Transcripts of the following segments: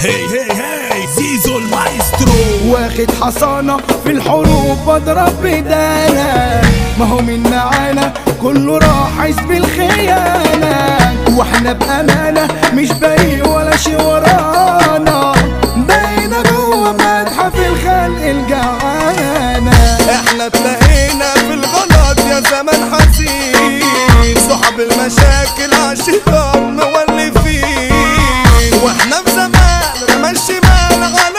هي هي هي زيزو المايسترو واخد حصانة في الحروب بضرب بدانا ما هو من معانا كله راح حزب الخيانة واحنا بأمانة مش باقي ولا شي ورانا بقينا جوه متحف الخلق الجعانة احنا اتلهينا في الغلط يا زمن حزين صحاب المشاكل عالشيطان مولفين واحنا في زمان رمى الشمال على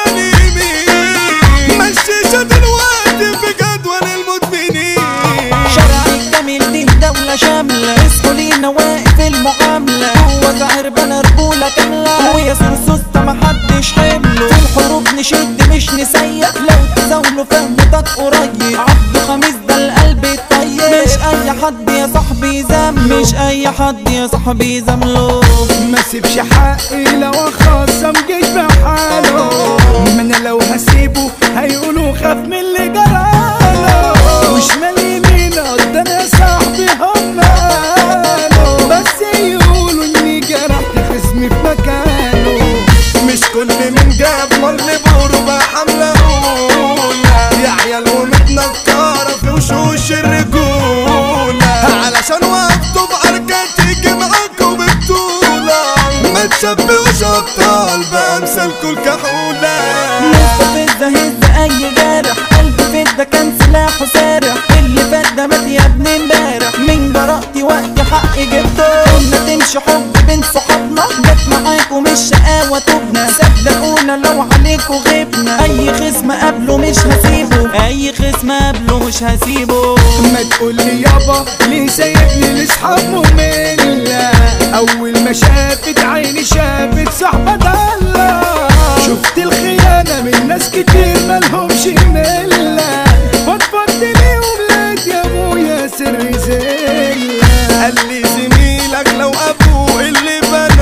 اليمين مشيشة دلوقتي في جدول المدمنين شرع الجميل دي دولة شاملة اصحوا لينا واقف المعاملة هو زهر بنا رجولة كاملة ويا سوسته محدش حمله في الحروب نشد مش نسيح لو تزاولوا فهمتك قريب عبد خميس ده القلب الطيب مش اي حد يا صاحبي يزمله مش اي حد يا صاحبي يزمله ما سيبش حقي لو اخصم جيش بحاله ما انا لو هسيبه هيقولوا خاف من اللي جراله وشمال يمين ده انا صاحبي هم قالوا بس يقولوا اني جرحت خصمي في مكانه مش كل من جاب مر بور بقى حملة أولى يا عيال ومتنكرة في وشوش الرجولة علشان وقته بأركان تيجي معاكوا ببطولة ما تشبهوش أبطال بأمثالكوا الكحولة مستفزة هز اي جارح قلب فدا كان سلاحه سارح اللي فات ده مات يا ابن امبارح من جرأتي وقت حقي جبته قلنا تمشي حب بين صحابنا جت معاكوا مش شقاوة تبنا صدقونا لو عليكوا غبنا اي خصم قبله مش هسيبه اي خصم قبله مش هسيبه ما تقول لي يابا ليه سايبني لاصحاب مملة اول ما شافت عيني شافت صاحبة دلة شفت الخيانة من ناس كتير مالهمش ملة فضفضت ليهم لقيت يا ابويا سر زلة قال لي زميلك لو ابوه اللي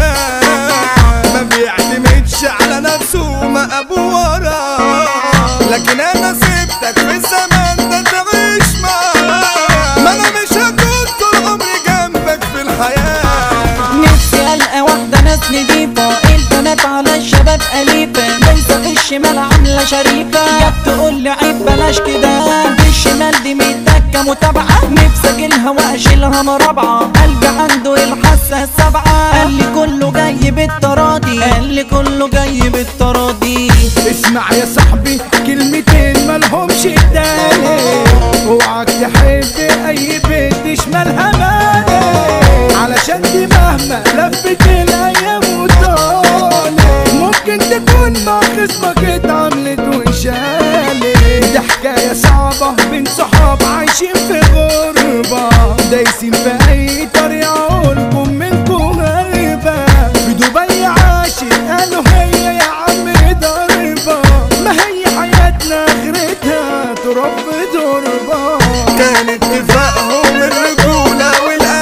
بناه ما بيعتمدش على نفسه ما ابوه وراه لكن انا سبتك في الزمان ده تعيش معاه ما انا مش هكون طول عمري جنبك في الحياه نفسي القى واحدة ناس نضيفة البنات على الشباب أليفة ليس في الشمال عاملة شريفة جت تقول لي عيب بلاش كده في الشمال دي متكة متابعة نفسي اجيلها واشيلها مرابعة قلبي عنده الحاسة السبعة قال لي كله جاي بالتراضي قال لي كله جاي بالتراضي اسمع يا صاحبي كلمتين مالهمش التاني اوعك تحب اي بنت شمالها مالي علشان دي مهما لفت الايام وطالت ممكن تكون مع خصمك اتعملت وانشالت دي حكاية صعبة بين صحاب عايشين في غربة دايسين في اي طريقة قولكم منكم غريبة في دبي عاشت قالوا هي يا عم ضربة ما هي حياتنا اخرتها تراب في تربة كان اتفاقهم الرجولة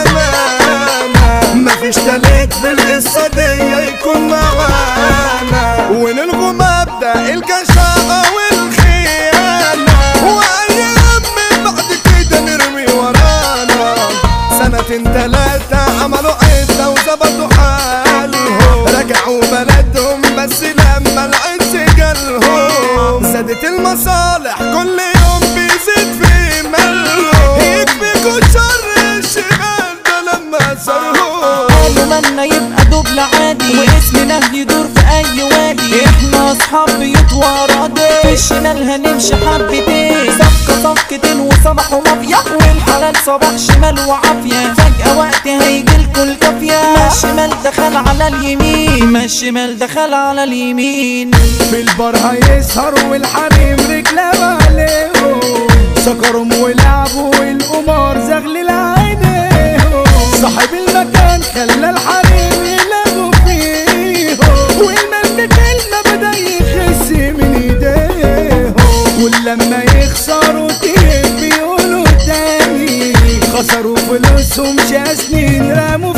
والأمانة مفيش تالت في القصة دي يكون معانا ونلغوا مبدأ الجشاعة والخيانة وأيام من بعد كده نرمي ورانا سنتين تلاتة عملوا عدة وظبطوا حالهم رجعوا بلدهم بس لما العز جالهم زادت المصالح كل يوم بيزيد في مالهم يكفيكوا شر الشمال ده لما صارهم قالوا منا يبقى دبل عادي واسمنا يدور في اي وادي احنا اصحاب بيوت وراضي في الشمال هنمشي حبتين صفقة صفقتين وصباح ومافيا والحلال صباح شمال وعافية فجأة وقت هيجيلكوا الكافية ما الشمال دخل على اليمين ما الشمال دخل على اليمين في البار هيسهر والحريم رجلها عليهم سكرهم ولعبوا والقمار زغلل عينيهم صاحب المكان خلى الحريم يلعبوا فيهم والمال كلمة بدا يخس من ايديهم ولما يخسروا تيم بيقولوا تاني خسروا فلوسهم شاسنين رموا في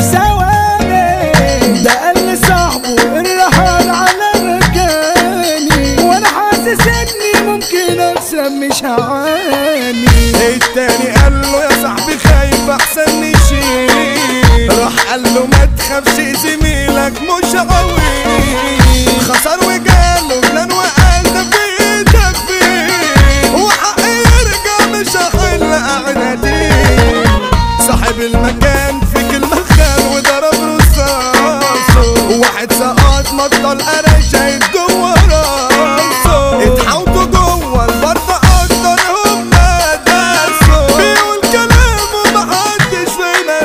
ثواني ده قال لصاحبه الرحال على مكاني وانا حاسس اني ممكن اكسب مش هعاني التاني قال له يا صاحبي خايف احسن نشيل راح قال له ما تخافش زميلك مش قوي خسر وجاله جنان وقال ده في ايدك فين وحقي يرجع مش هحل قعدتي صاحب المكان في كلمة خان وضرب رصاصه واحد سقط مطل قرش هيد جوه راسه اتحوطوا جوه البرد اكتر هما داسوا بيقول كلام ومحدش فينا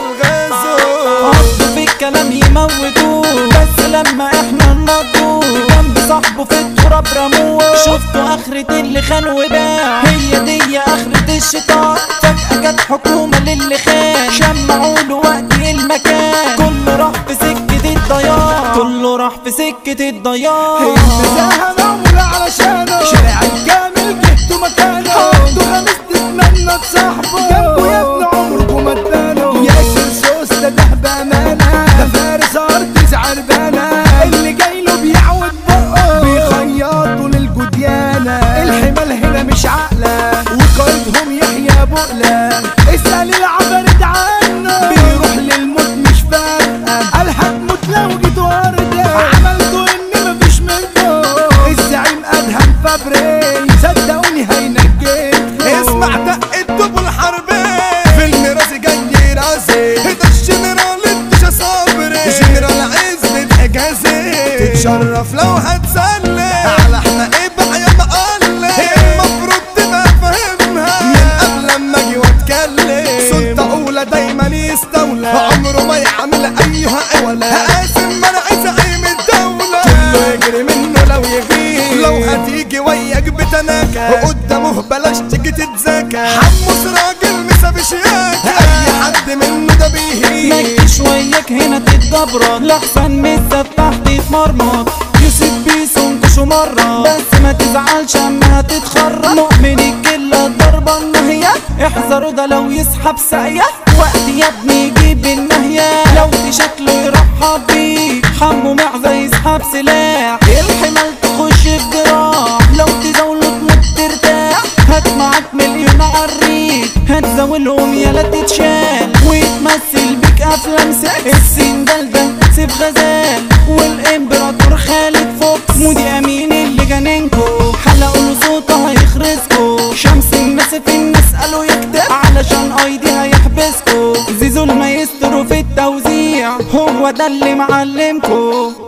الغازه قصده في الكلام يموتوه بس لما احنا نمضوه جنب صاحبه في التراب رموه شفتوا اخرة اللي خان وباع هي دي اخرة الشيطان فجأة جت حكومة للي خان شمعوا له وقت المكان كله راح في سكة الضياع كله راح في سكة الضياع النزاهة معمولة علشانه شارع الكامل جبته مكانه عنده خمس تتمنى تصاحبه جنبه يا ابن عمركم ما تبانوا ياسر سوس ده ده بأمانة ده فارس أرض زعربانة اللي جاي له بيعود بقه بيخيطوا للجديانة الحمال هنا مش عاقلة وقائدهم يحيى بقلة اسأل العبرد عنه بيروح للموت مش فارقة قال هتموت لو جيت وردة عملته ان مفيش منه الزعيم ادهم فابري صدقوني هينجيك اسمع دقة ابو الحربين فيلم راسي جاي راسي ده الجنرال انت صابري جنرال عزة حجازي تتشرف لو هتسلي على احنا ايه بقى يا مقلي المفروض تبقى فاهمها من قبل ما اجي واتكلم سلطة اولى دايما يستولى عمره ما يعمل ايها ولا قاسم منع زعيم الدولة كله يجري منه لو يغيب لو هتيجي وياك بتناكة وقدامه بلاش تيجي تتذاكى حمص راجل مسا بشياكة اي حد منه ده بيهيج مجي شويك هنا تتجبرط لحسن مزة تحت تتمرمط يوسف بيسنكشوا مرة بس ما تزعلش اما هتتخرج مؤمن الكلة الضربة النهية احذروا ده لو يسحب ساقية وقت يا ابني يجيب النهية لو شكله يرحب بيك حمو معزة يسحب سلاح الحمال تخش في جراح لو تزاوله تموت ترتاح هات معاك مليون عريك هتزاولهم يلا تتشال ويتمثل بيك افلام سكس السندال ده سيف غزال والامبراطور خالد فوكس مودي امين اللي جننكو حلقوا له صوته هيخرسكو شمس الناس في الناس قالوا يكتب علشان ايدي هيحبسكو زيزو المايسترو في التوزيع هو ده اللي معلمكو